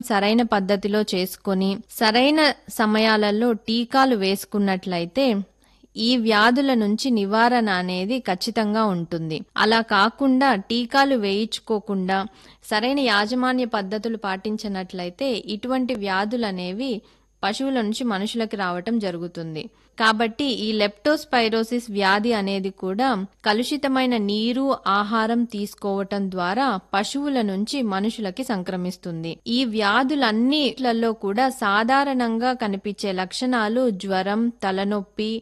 సరైన పద్ధతిలో చేసుకొని సరైన సమయాలలో టీకాలు వేసుకున్నట్లయితే ఈ వ్యాధుల నుంచి నివారణ అనేది ఖచ్చితంగా ఉంటుంది అలా కాకుండా టీకాలు వేయించుకోకుండా సరైన యాజమాన్య పద్ధతులు పాటించినట్లయితే ఇటువంటి వ్యాధులు అనేవి పశువుల నుంచి మనుషులకి రావటం జరుగుతుంది కాబట్టి ఈ లెప్టోస్పైరోసిస్ వ్యాధి అనేది కూడా కలుషితమైన నీరు ఆహారం తీసుకోవటం ద్వారా పశువుల నుంచి మనుషులకి సంక్రమిస్తుంది ఈ వ్యాధులన్నిట్లలో కూడా సాధారణంగా కనిపించే లక్షణాలు జ్వరం తలనొప్పి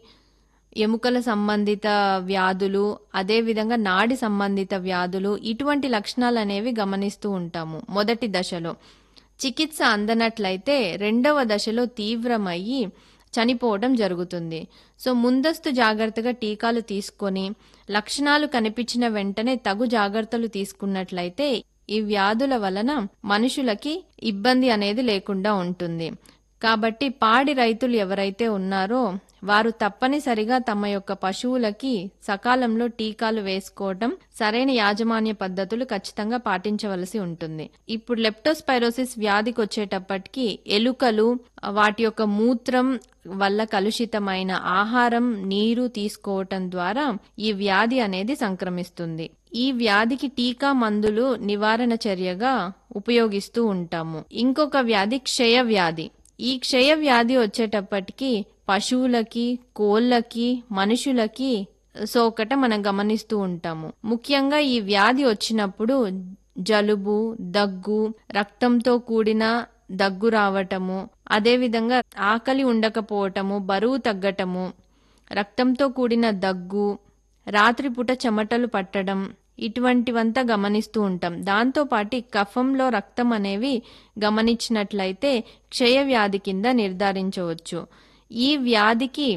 ఎముకల సంబంధిత వ్యాధులు అదేవిధంగా నాడి సంబంధిత వ్యాధులు ఇటువంటి లక్షణాలు అనేవి గమనిస్తూ ఉంటాము మొదటి దశలో చికిత్స అందనట్లయితే రెండవ దశలో తీవ్రమయ్యి చనిపోవడం జరుగుతుంది సో ముందస్తు జాగ్రత్తగా టీకాలు తీసుకొని లక్షణాలు కనిపించిన వెంటనే తగు జాగ్రత్తలు తీసుకున్నట్లయితే ఈ వ్యాధుల వలన మనుషులకి ఇబ్బంది అనేది లేకుండా ఉంటుంది కాబట్టి పాడి రైతులు ఎవరైతే ఉన్నారో వారు తప్పనిసరిగా తమ యొక్క పశువులకి సకాలంలో టీకాలు వేసుకోవటం సరైన యాజమాన్య పద్ధతులు ఖచ్చితంగా పాటించవలసి ఉంటుంది ఇప్పుడు లెప్టోస్పైరోసిస్ వ్యాధికి వచ్చేటప్పటికి ఎలుకలు వాటి యొక్క మూత్రం వల్ల కలుషితమైన ఆహారం నీరు తీసుకోవటం ద్వారా ఈ వ్యాధి అనేది సంక్రమిస్తుంది ఈ వ్యాధికి టీకా మందులు నివారణ చర్యగా ఉపయోగిస్తూ ఉంటాము ఇంకొక వ్యాధి క్షయ వ్యాధి ఈ క్షయ వ్యాధి వచ్చేటప్పటికి పశువులకి కోళ్ళకి మనుషులకి సోకట మనం గమనిస్తూ ఉంటాము ముఖ్యంగా ఈ వ్యాధి వచ్చినప్పుడు జలుబు దగ్గు రక్తంతో కూడిన దగ్గు రావటము అదేవిధంగా ఆకలి ఉండకపోవటము బరువు తగ్గటము రక్తంతో కూడిన దగ్గు రాత్రిపూట చెమటలు పట్టడం ఇటువంటివంతా గమనిస్తూ ఉంటాం దాంతోపాటు కఫంలో రక్తం అనేవి గమనించినట్లయితే క్షయ వ్యాధి కింద నిర్ధారించవచ్చు ఈ వ్యాధికి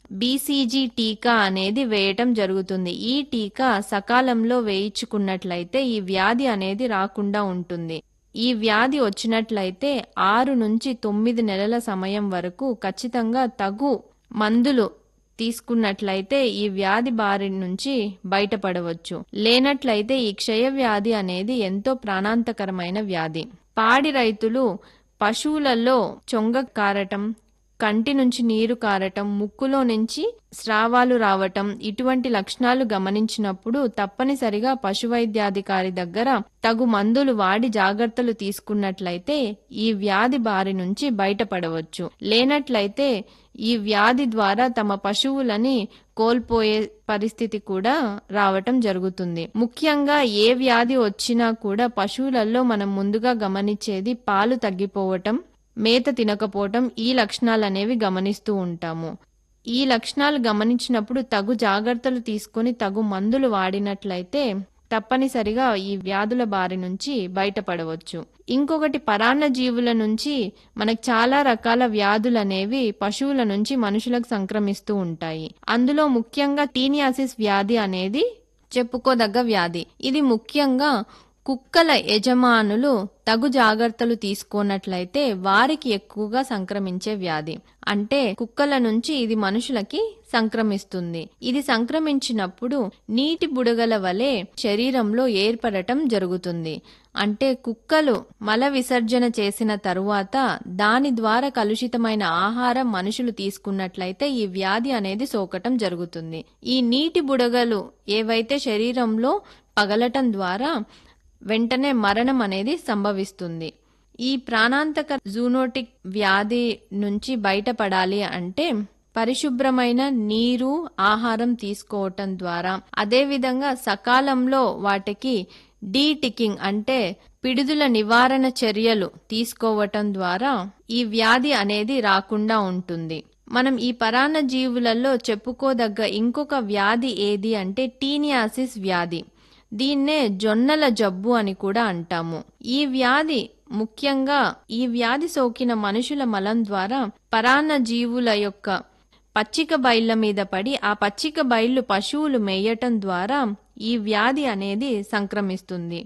బీసీజీ టీకా అనేది వేయటం జరుగుతుంది ఈ టీకా సకాలంలో వేయించుకున్నట్లయితే ఈ వ్యాధి అనేది రాకుండా ఉంటుంది ఈ వ్యాధి వచ్చినట్లయితే ఆరు నుంచి తొమ్మిది నెలల సమయం వరకు ఖచ్చితంగా తగు మందులు తీసుకున్నట్లయితే ఈ వ్యాధి బారి నుంచి బయటపడవచ్చు లేనట్లయితే ఈ క్షయ వ్యాధి అనేది ఎంతో ప్రాణాంతకరమైన వ్యాధి పాడి రైతులు పశువులలో చొంగ కారటం కంటి నుంచి నీరు కారటం ముక్కులో నుంచి స్రావాలు రావటం ఇటువంటి లక్షణాలు గమనించినప్పుడు తప్పనిసరిగా పశువైద్యాధికారి దగ్గర తగు మందులు వాడి జాగ్రత్తలు తీసుకున్నట్లయితే ఈ వ్యాధి బారి నుంచి బయటపడవచ్చు లేనట్లయితే ఈ వ్యాధి ద్వారా తమ పశువులని కోల్పోయే పరిస్థితి కూడా రావటం జరుగుతుంది ముఖ్యంగా ఏ వ్యాధి వచ్చినా కూడా పశువులలో మనం ముందుగా గమనించేది పాలు తగ్గిపోవటం మేత తినకపోవటం ఈ లక్షణాలు అనేవి గమనిస్తూ ఉంటాము ఈ లక్షణాలు గమనించినప్పుడు తగు జాగ్రత్తలు తీసుకొని తగు మందులు వాడినట్లయితే తప్పనిసరిగా ఈ వ్యాధుల బారి నుంచి బయటపడవచ్చు ఇంకొకటి పరాన్న జీవుల నుంచి మనకు చాలా రకాల వ్యాధులు అనేవి పశువుల నుంచి మనుషులకు సంక్రమిస్తూ ఉంటాయి అందులో ముఖ్యంగా టీనియాసిస్ వ్యాధి అనేది చెప్పుకోదగ్గ వ్యాధి ఇది ముఖ్యంగా కుక్కల యజమానులు తగు జాగ్రత్తలు తీసుకున్నట్లయితే వారికి ఎక్కువగా సంక్రమించే వ్యాధి అంటే కుక్కల నుంచి ఇది మనుషులకి సంక్రమిస్తుంది ఇది సంక్రమించినప్పుడు నీటి బుడగల వలె శరీరంలో ఏర్పడటం జరుగుతుంది అంటే కుక్కలు మల విసర్జన చేసిన తరువాత దాని ద్వారా కలుషితమైన ఆహారం మనుషులు తీసుకున్నట్లయితే ఈ వ్యాధి అనేది సోకటం జరుగుతుంది ఈ నీటి బుడగలు ఏవైతే శరీరంలో పగలటం ద్వారా వెంటనే మరణం అనేది సంభవిస్తుంది ఈ ప్రాణాంతక జూనోటిక్ వ్యాధి నుంచి బయటపడాలి అంటే పరిశుభ్రమైన నీరు ఆహారం తీసుకోవటం ద్వారా అదేవిధంగా సకాలంలో వాటికి డీటికింగ్ అంటే పిడుదుల నివారణ చర్యలు తీసుకోవటం ద్వారా ఈ వ్యాధి అనేది రాకుండా ఉంటుంది మనం ఈ పరాన్న జీవులలో చెప్పుకోదగ్గ ఇంకొక వ్యాధి ఏది అంటే టీనియాసిస్ వ్యాధి దీన్నే జొన్నల జబ్బు అని కూడా అంటాము ఈ వ్యాధి ముఖ్యంగా ఈ వ్యాధి సోకిన మనుషుల మలం ద్వారా పరాన్న జీవుల యొక్క పచ్చిక బయళ్ళ మీద పడి ఆ పచ్చిక బయళ్ళు పశువులు మేయటం ద్వారా ఈ వ్యాధి అనేది సంక్రమిస్తుంది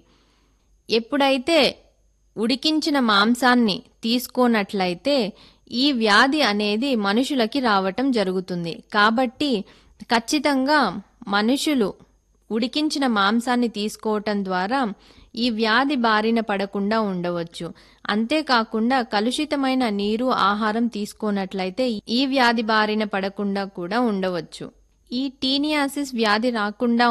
ఎప్పుడైతే ఉడికించిన మాంసాన్ని తీసుకోనట్లయితే ఈ వ్యాధి అనేది మనుషులకి రావటం జరుగుతుంది కాబట్టి ఖచ్చితంగా మనుషులు ఉడికించిన మాంసాన్ని తీసుకోవటం ద్వారా ఈ వ్యాధి బారిన పడకుండా ఉండవచ్చు అంతేకాకుండా కలుషితమైన నీరు ఆహారం తీసుకోనట్లయితే ఈ వ్యాధి బారిన పడకుండా కూడా ఉండవచ్చు ఈ టీనియాసిస్ వ్యాధి రాకుండా